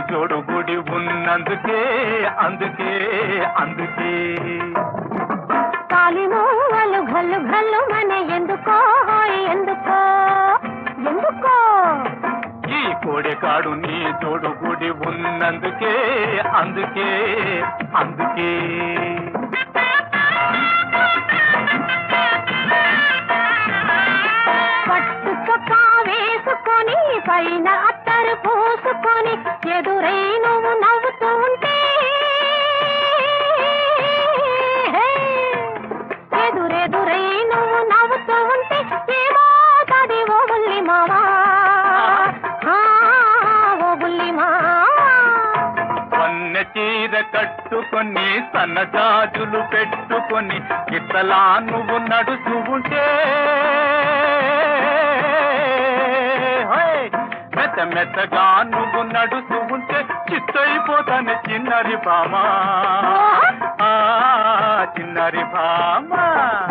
జోడు గుడి ఉన్నందుకే అందుకే అందుకే కాలి మూవలు గల్లు గల్లు మనే ఎందుకో ఎందుకో ఎందుకో ఈ కోడెకాడు నీ జోడు గుడి ఉన్నందుకే అందుకే అందుకే పట్టుక వేసుకొని పైన అత్తరు పూసుకొని ఎదురై నువ్వు నవ్వుతూ ఉంటే ఎదురెదురై నువ్వు నవ్వుతూ ఉంటే ఏమో తడి ఓ బుల్లి మావా ఆ, ఓ బుల్లి మావా వన్నె చీర కట్టుకొని సన్నజాజులు పెట్టుకొని ఇతలా నువ్వు నడుచు ఉంటే హోయ్! మెత్త మెత్తగా నువ్వు నడుచు ఉంటే చిత్తైపోతాను చిన్నరి భామా ఆ, చిన్నరి భామా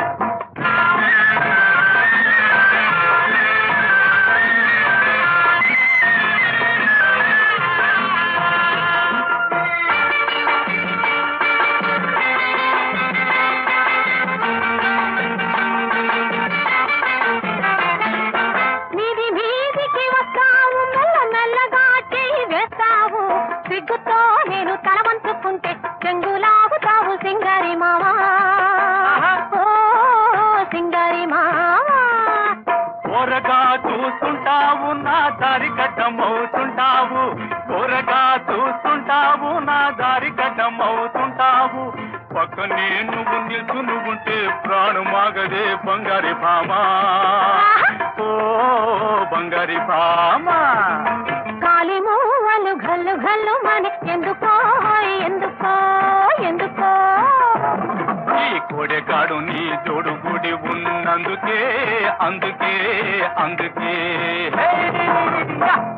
మీది మీదికి వస్తావు మెల్ల మెల్లగా చేయి వేస్తావు సిగ్గుతో నేను తల వంచుకుంటే చెంగులాగుతావు సింగారి మావా ఓ సింగారి మావా కూరగా చూస్తుంటావు నా దారి కట్టమవుతుంటావు కూరగా చూస్తుంటావు నా దారి కట్టమవుతుంటావు పక్కనే నువ్వు నిల్చుని ఉంటే ప్రాణమాగదే బంగారి భామా ఓ బంగారి భామా కాలి మూవలు గల్లు గల్లు మన ఎందుకో ఎందుకో ఎందుకో ఈ కోడెకాడు నీ జోడు గుడి ఉన్నందుకే అందుకే అందుకే హే! యా!